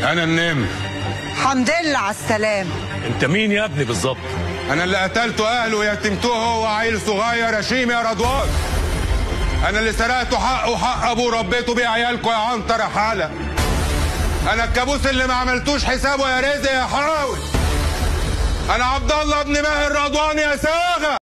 انا النمر حمد لله على السلامة انت مين يا ابني بالظبط انا اللي قتلته اهله ويتمتوه هو عيل صغير يشيم يا رضوان انا اللي سرقته حقه وحق ابوه ربيته بيه عيالكم يا عنتر يا حاله انا الكابوس اللي ما عملتوش حسابه يا رزق يا حاوي انا عبد الله ابن ماهر رضوان يا ساغه